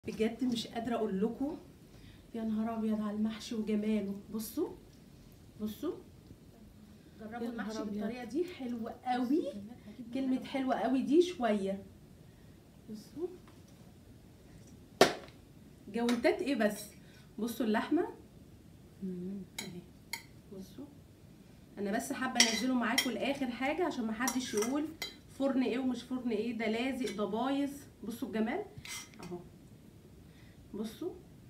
بجد مش قادره اقول لكم يا نهار ابيض على المحشي وجماله بصوا بصوا جربوا يا نهار المحشي أبيض. بالطريقه دي حلوه قوي كلمه حلوه قوي دي شويه بصوا جوانتات ايه بس بصوا اللحمه اهي بصوا انا بس حابه انزله معاكم لاخر حاجه عشان ما حدش يقول فرن ايه ومش فرن ايه ده لازق ده بايظ بصوا الجمال اهو بصوا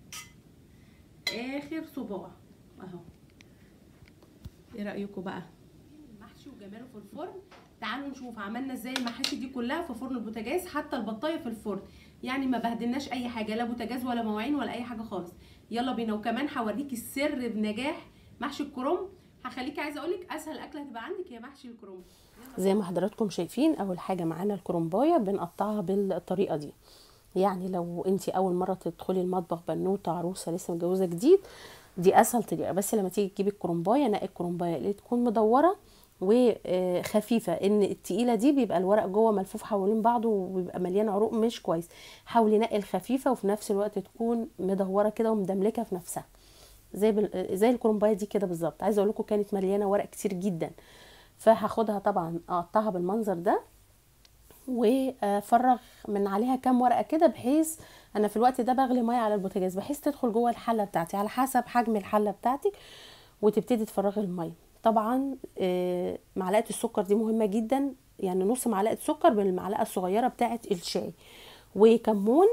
اخر صباع اهو ايه رايكم بقى المحشي وجماله في الفرن تعالوا نشوف عملنا ازاي المحاشي دي كلها في فرن البوتاجاز حتى البطايه في الفرن يعني ما بهدلناش اي حاجه لا بوتاجاز ولا مواعين ولا اي حاجه خالص يلا بينا وكمان هوريكي السر بنجاح محشي الكرنب هخليكي عايزه اقولك اسهل اكله هتبقى عندك هي محشي الكرنب زي ما حضراتكم شايفين اول حاجه معانا الكرنبايه بنقطعها بالطريقه دي يعني لو انت اول مره تدخلي المطبخ بنوته عروسه لسه متجوزه جديد دي اسهل طريقه بس لما تيجي تجيبي الكرنبايه نقي الكرنبايه اللي تكون مدوره وخفيفه ان التقيله دي بيبقى الورق جوه ملفوف حوالين بعضه وبيبقى مليان عروق مش كويس حاولي نقي الخفيفه وفي نفس الوقت تكون مدوره كده ومدملكه في نفسها زي بال... زي الكرنبايه دي كده بالظبط عايزه اقول لكم كانت مليانه ورق كتير جدا فهاخدها طبعا اقطعها بالمنظر ده وافرغ من عليها كام ورقه كده بحيث انا في الوقت ده بغلي ميه على البوتاجاز بحيث تدخل جوه الحله بتاعتي على حسب حجم الحله بتاعتك وتبتدي تفرغي الميه طبعا آه، معلقه السكر دي مهمه جدا يعني نص معلقه سكر بالمعلقه الصغيره بتاعه الشاي وكمون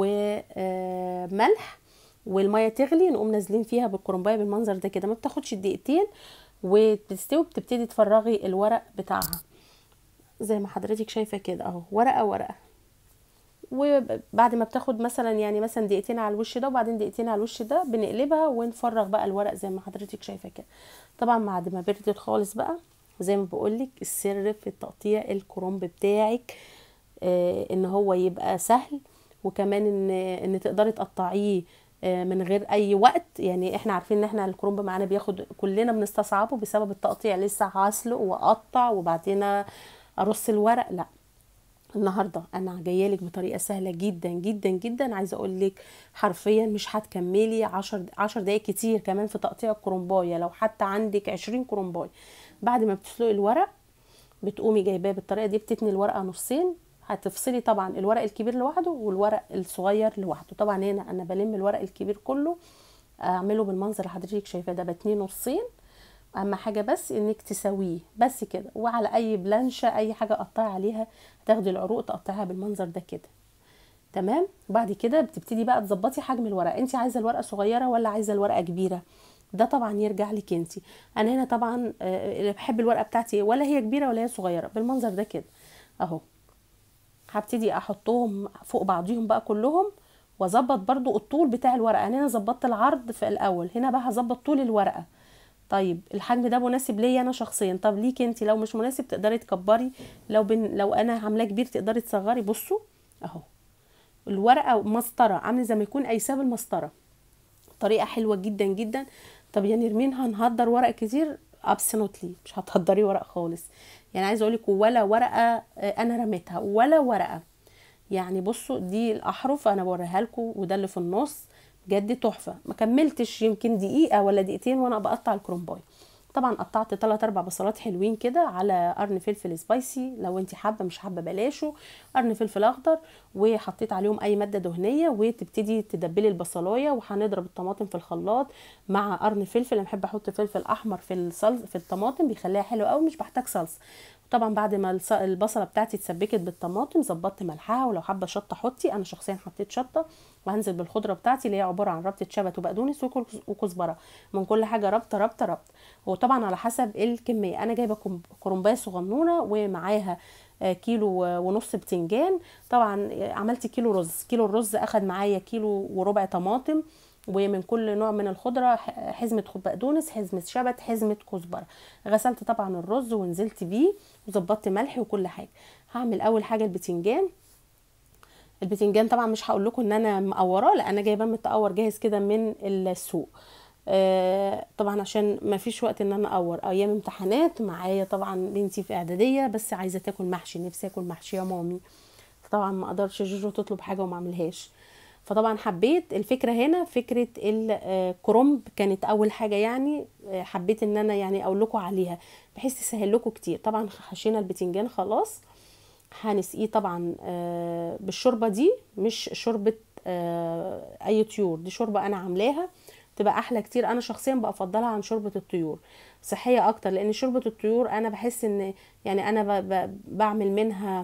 وملح والميه تغلي نقوم نازلين فيها بالكرنبايه بالمنظر ده كده ما بتاخدش دقيقتين وبتستوي بتبتدي تفرغي الورق بتاعها زي ما حضرتك شايفه كده اهو ورقه ورقه وبعد ما بتاخد مثلا يعني مثلا دقيقتين على الوش ده وبعدين دقيقتين على الوش ده بنقلبها ونفرغ بقى الورق زي ما حضرتك شايفه كده طبعا بعد ما بردت خالص بقى زي ما بقولك السر في تقطيع الكرنب بتاعك آه ان هو يبقى سهل وكمان ان ان تقدري تقطعيه آه، من غير اي وقت يعني احنا عارفين ان احنا الكرنب معانا بياخد كلنا بنستصعبه بسبب التقطيع لسه هسلق واقطع وبعدين ارص الورق لا النهارده انا جايه لك بطريقه سهله جدا جدا جدا عايزه اقول لك حرفيا مش هتكملي 10 10 دقايق كتير كمان في تقطيع الكرنبايه لو حتى عندك 20 كرنبايه بعد ما بتسلقي الورق بتقومي جايباه بالطريقه دي بتتني الورقه نصين هتفصلي طبعا الورق الكبير لوحده والورق الصغير لوحده طبعا هنا انا بلم الورق الكبير كله اعمله بالمنظر اللي حضرتك شايفاه ده بتنيه نصين اهم حاجه بس انك تسويه بس كده وعلى اي بلانشه اي حاجه قطعي عليها تاخدي العروق تقطعيها بالمنظر ده كده تمام بعد كده بتبتدي بقى تظبطي حجم الورقه انت عايزه الورقه صغيره ولا عايزه الورقه كبيره ده طبعا يرجع لك انت انا هنا طبعا آه، بحب الورقه بتاعتي ولا هي كبيره ولا هي صغيره بالمنظر ده كده اهو هبتدي احطهم فوق بعضيهم بقى كلهم واظبط برضو الطول بتاع الورقه انا هنا ظبطت العرض في الاول هنا بقى هظبط طول الورقه طيب الحجم ده مناسب ليا انا شخصيا طب ليك انت لو مش مناسب تقدري تكبري لو بن لو انا عاملاه كبير تقدري تصغري بصوا اهو الورقه مسطره عامله زي ما يكون ايساب المسطره طريقه حلوه جدا جدا طب يا نرمين هنهدر ورق كتير ابسنوتلي مش هتهدري ورق خالص يعني عايزه اقول لك ولا ورقه آه، انا رميتها ولا ورقه يعني بصوا دي الاحرف انا بوريها لكم وده اللي في النص بجد تحفه ما كملتش يمكن دقيقه ولا دقيقتين وانا بقطع الكرنبايه طبعا قطعت 3 4 بصلات حلوين كده على قرن فلفل سبايسي لو انت حابه مش حابه بلاشه قرن فلفل اخضر وحطيت عليهم اي ماده دهنيه وتبتدي تدبلي البصلايه وهنضرب الطماطم في الخلاط مع قرن فلفل انا بحب احط فلفل احمر في الصلصه في الطماطم بيخليها حلوه قوي مش بحتاج صلصه طبعا بعد ما الص- البصله بتاعتي اتسبكت بالطماطم ظبطت ملحها ولو حابه شطه حطي انا شخصيا حطيت شطه وهنزل بالخضره بتاعتي اللي هي عباره عن ربطه شبت وبقدونس وكز- وكزبره من كل حاجه ربطه ربطه ربطه وطبعا على حسب الكميه انا جايبه كم- كرنبايه صغنونه ومعاها آه، كيلو ونص بتنجان طبعا آه، عملت كيلو رز كيلو الرز اخد معايا كيلو وربع طماطم ومن كل نوع من الخضره ح- حزمه خ- بقدونس حزمه شبت حزمه كزبره غسلت طبعا الرز ونزلت بيه وظبطت ملح وكل حاجه هعمل اول حاجه البتنجان البتنجان طبعا مش هقول لكم ان انا مقوراه لا انا جايباه متقور جاهز كده من السوق آه طبعا عشان ما فيش وقت ان انا اقور ايام امتحانات معايا طبعا بنتي في اعداديه بس عايزه تاكل محشي نفسي اكل محشي يا مامي طبعا ما اقدرش جوجو تطلب حاجه وما اعملهاش فطبعا حبيت الفكره هنا فكره الكرنب كانت اول حاجه يعني آه، حبيت ان انا يعني اقول لكم عليها بحيث تسهل لكم كتير طبعا حشينا البتنجان خلاص هنسقيه طبعا آه، بالشوربه دي مش شوربه آه، اي طيور دي شوربه انا عاملاها تبقى احلى كتير انا شخصيا بفضلها عن شوربه الطيور صحيه اكتر لان شوربه الطيور انا بحس ان يعني انا ب- ب- بعمل منها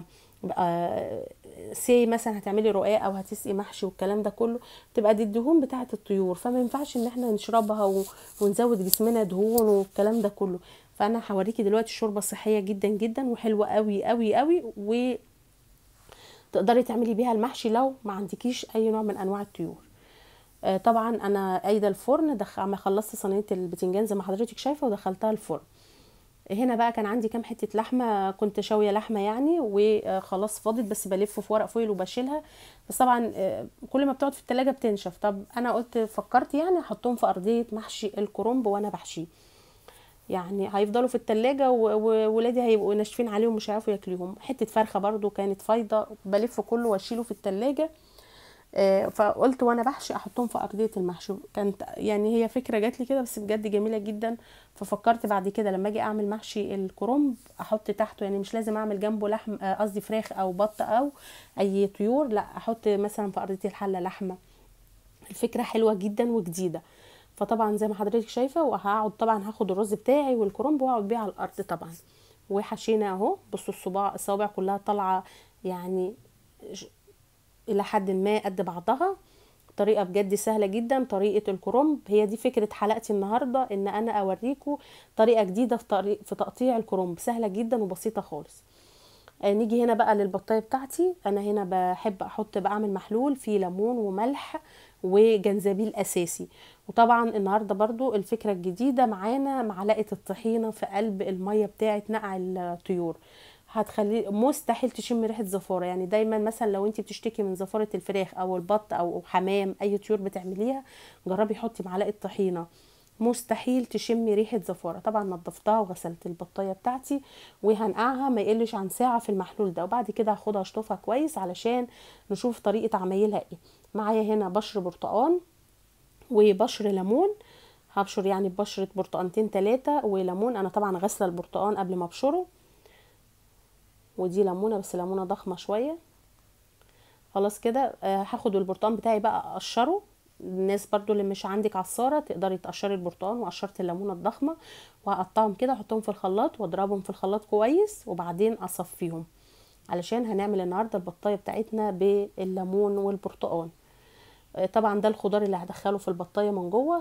سي مثلا هتعملي رقاق او هتسقي محشي والكلام ده كله تبقى دي الدهون بتاعه الطيور فما ينفعش ان احنا نشربها و- ونزود جسمنا دهون والكلام ده كله فانا هوريكي دلوقتي شوربه صحيه جدا جدا وحلوه قوي قوي قوي و تقدري تعملي بيها المحشي لو ما عندكيش اي نوع من انواع الطيور آه، طبعا انا قايده الفرن دخ... عم خلصت صينيه البتنجان زي ما حضرتك شايفه ودخلتها الفرن هنا بقى كان عندي كام حته لحمه كنت شاويه لحمه يعني وخلاص فاضت بس بلف في ورق فويل وبشيلها بس طبعا آه، كل ما بتقعد في التلاجة بتنشف طب انا قلت فكرت يعني احطهم في ارضيه محشي الكرنب وانا بحشيه يعني هيفضلوا في التلاجة و- وولادي هيبقوا ناشفين عليهم مش هيعرفوا ياكلوهم حته فرخه برضو كانت فايضه بلف كله واشيله في التلاجة آه، فقلت وانا بحشي احطهم في ارضيه المحشي كانت يعني هي فكره جات لي كده بس بجد جميله جدا ففكرت بعد كده لما اجي اعمل محشي الكرنب احط تحته يعني مش لازم اعمل جنبه لحم آه، قصدي فراخ او بط او اي طيور لا احط مثلا في ارضيه الحله لحمه الفكره حلوه جدا وجديده فطبعا زي ما حضرتك شايفه وهقعد طبعا هاخد الرز بتاعي والكرنب واقعد بيه على الارض طبعا وحشينا اهو بصوا الصباع الصوابع كلها طالعه يعني ش- الى حد ما قد بعضها طريقه بجد سهله جدا طريقه الكرنب هي دي فكره حلقتي النهارده ان انا اوريكم طريقه جديده في طريق في تقطيع الكرنب سهله جدا وبسيطه خالص آه، نيجي هنا بقى للبطايه بتاعتي انا هنا بحب احط بعمل محلول فيه ليمون وملح وجنزبيل اساسي وطبعا النهارده برضو الفكره الجديده معانا معلقه الطحينه في قلب الميه بتاعه نقع الطيور هتخلي مستحيل تشم ريحه زفاره يعني دايما مثلا لو انت بتشتكي من زفاره الفراخ او البط او حمام اي طيور بتعمليها جربي حطي معلقه طحينه مستحيل تشمي ريحه زفاره طبعا نضفتها وغسلت البطايه بتاعتي وهنقعها ما يقلش عن ساعه في المحلول ده وبعد كده هاخدها اشطفها كويس علشان نشوف طريقه عمايلها ايه معايا هنا بشر برتقان وبشر ليمون هبشر يعني ببشرة برتقانتين تلاتة وليمون انا طبعا غسله البرتقان قبل ما ابشره ودي ليمونه بس ليمونه ضخمه شويه خلاص كده آه، هاخد البرتقان بتاعي بقى اقشره الناس برضو اللي مش عندك عصاره تقدري تقشري البرتقان وقشرت الليمونه الضخمه وهقطعهم كده احطهم في الخلاط واضربهم في الخلاط كويس وبعدين اصفيهم علشان هنعمل النهارده البطايه بتاعتنا بالليمون والبرتقان آه، طبعا ده الخضار اللي هدخله في البطايه من جوه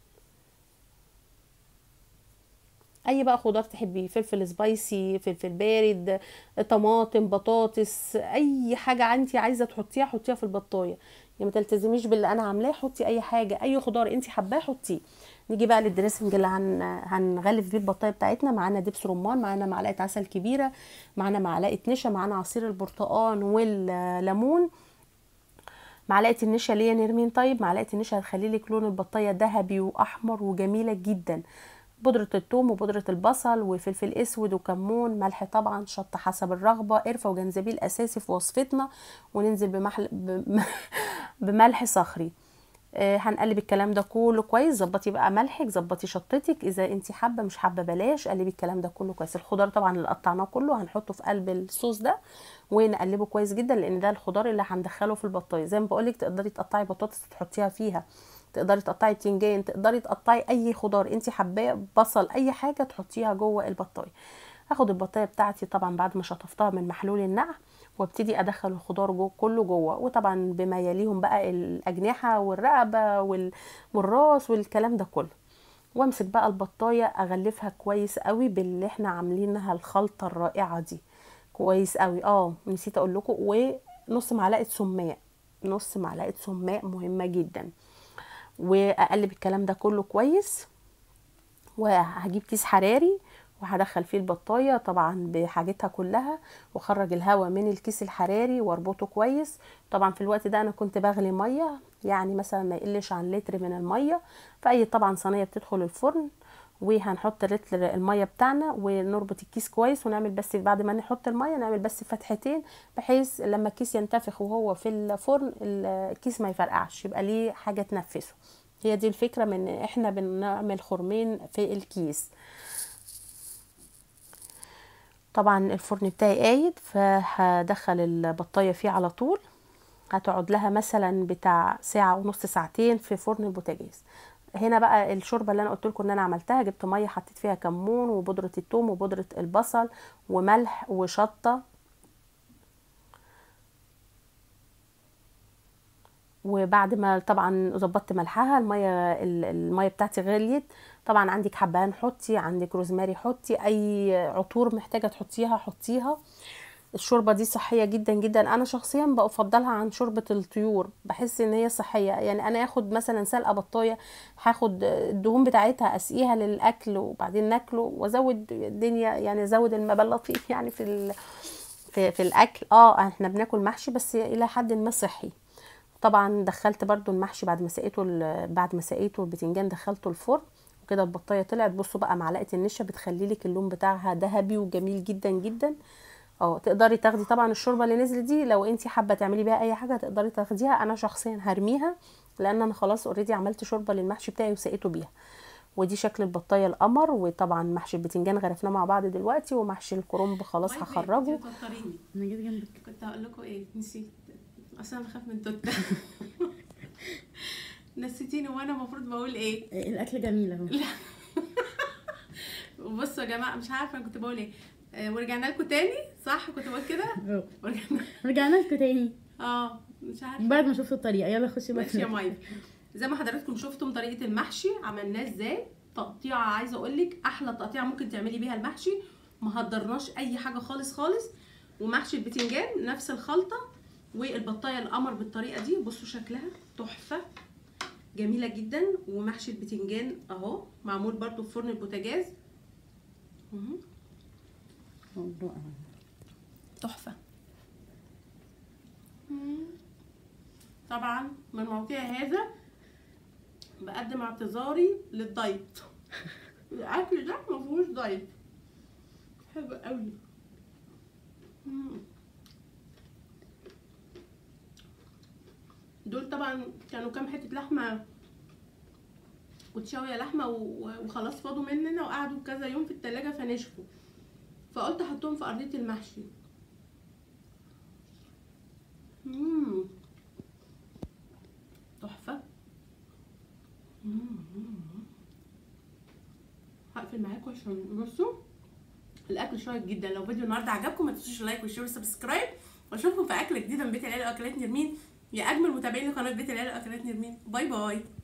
اي بقى خضار تحبيه فلفل سبايسي فلفل بارد طماطم بطاطس اي حاجه انت عايزه تحطيها حطيها في البطايه يعني ما تلتزميش باللي انا عاملاه حطي اي حاجه اي خضار انت حباه حطيه نيجي بقى للدريسنج اللي هن... هنغلف بيه البطايه بتاعتنا معانا دبس رمان معانا معلقه عسل كبيره معانا معلقه نشا معانا عصير البرتقال والليمون معلقه النشا ليا نرمين طيب معلقه النشا هتخلي لك لون البطايه ذهبي واحمر وجميله جدا بودرة الثوم وبودرة البصل وفلفل اسود وكمون ملح طبعا شطة حسب الرغبة قرفة وجنزبيل اساسي في وصفتنا وننزل بمحل بم- بملح صخري آه، هنقلب الكلام ده كله كويس ظبطي بقى ملحك ظبطي شطتك اذا انت حابه مش حابه بلاش قلبي الكلام ده كله كويس الخضار طبعا اللي قطعناه كله هنحطه في قلب الصوص ده ونقلبه كويس جدا لان ده الخضار اللي هندخله في البطايه زي ما بقولك تقدري تقطعي بطاطس تحطيها فيها تقدري تقطعي بتنجان تقدري تقطعي اي خضار انت حباه بصل اي حاجه تحطيها جوه البطايه هاخد البطايه بتاعتي طبعا بعد ما شطفتها من محلول النقع وابتدي ادخل الخضار جوه كله جوه وطبعا بما يليهم بقى الاجنحه والرقبه وال- والراس والكلام ده كله وامسك بقى البطايه اغلفها كويس قوي باللي احنا عاملينها الخلطه الرائعه دي كويس قوي اه نسيت اقول لكم ونص معلقه سماق نص معلقه سماق مهمه جدا واقلب الكلام ده كله كويس وهجيب كيس حراري وهدخل فيه البطايه طبعا بحاجتها كلها واخرج الهواء من الكيس الحراري واربطه كويس طبعا في الوقت ده انا كنت بغلي ميه يعني مثلا ما يقلش عن لتر من الميه في اي طبعا صينيه بتدخل الفرن وهنحط لتر الميه بتاعنا ونربط الكيس كويس ونعمل بس بعد ما نحط الميه نعمل بس فتحتين بحيث لما الكيس ينتفخ وهو في الفرن الكيس ما يفرقعش يبقى ليه حاجه تنفسه هي دي الفكره من احنا بنعمل خرمين في الكيس طبعا الفرن بتاعي قايد فهدخل البطايه فيه على طول هتقعد لها مثلا بتاع ساعه ونص ساعتين في فرن البوتاجاز هنا بقى الشوربه اللي انا قلت لكم ان انا عملتها جبت ميه حطيت فيها كمون وبودره الثوم وبودره البصل وملح وشطه وبعد ما طبعا ظبطت ملحها الميه الميه بتاعتي غليت طبعا عندك حبهان حطي عندك روزماري حطي اي عطور محتاجه تحطيها حطيها الشوربه دي صحيه جدا جدا انا شخصيا بفضلها عن شوربه الطيور بحس ان هي صحيه يعني انا اخد مثلا سلقه بطايه هاخد الدهون بتاعتها اسقيها للاكل وبعدين ناكله وازود الدنيا يعني ازود المبلغ فيه يعني في ال... في, في الاكل اه احنا بناكل محشي بس الى حد ما صحي طبعا دخلت برده المحشي بعد ما سقيته بعد ما سقيته البتنجان دخلته الفرن وكده البطايه طلعت بصوا بقى معلقه النشا بتخلي لك اللون بتاعها ذهبي وجميل جدا جدا اه تقدري تاخدي طبعا الشوربه اللي نزلت دي لو انت حابه تعملي بيها اي حاجه تقدري تاخديها انا شخصيا هرميها لان انا خلاص اوريدي عملت شوربه للمحشي بتاعي وسقيته بيها ودي شكل البطايه القمر وطبعا محشي البتنجان غرفناه مع بعض دلوقتي ومحشي الكرنب خلاص هخرجه انا جيت جنبك كنت هقول لكم ايه نسيت اصلا انا بخاف من توته نسيتيني وانا المفروض بقول ايه الاكل جميل اهو بصوا يا جماعه مش عارفه انا كنت بقول ايه آه ورجعنا لكم تاني صح كنت بقول كده ورجعنا رجعنا لكم تاني اه مش عارفه بعد ما شفتوا الطريقه يلا خشي بقى ماشي يا مايك زي ما حضراتكم شفتم طريقه المحشي عملناه ازاي تقطيعه عايزه اقول لك احلى تقطيعه ممكن تعملي بيها المحشي ما هدرناش اي حاجه خالص خالص ومحشي البتنجان نفس الخلطه والبطايه القمر بالطريقه دي بصوا شكلها تحفه جميله جدا ومحشي البتنجان اهو معمول برده في فرن البوتاجاز تحفه طبعا من موقع هذا بقدم اعتذاري للدايت الاكل ده ما فيهوش دايت حلو قوي دول طبعا كانوا كام حته لحمه كنت شاويه لحمه وخلاص فاضوا مننا وقعدوا كذا يوم في التلاجة فنشفوا فقلت احطهم في ارضيه المحشي مم. تحفه هقفل معاكم عشان بصوا الاكل شيق جدا لو فيديو النهارده عجبكم ما تنسوش اللايك والشير والسبسكرايب واشوفكم في اكله جديده من بيت العيله واكلات نرمين يا اجمل متابعين لقناه بيت العيله واكلات نرمين باي باي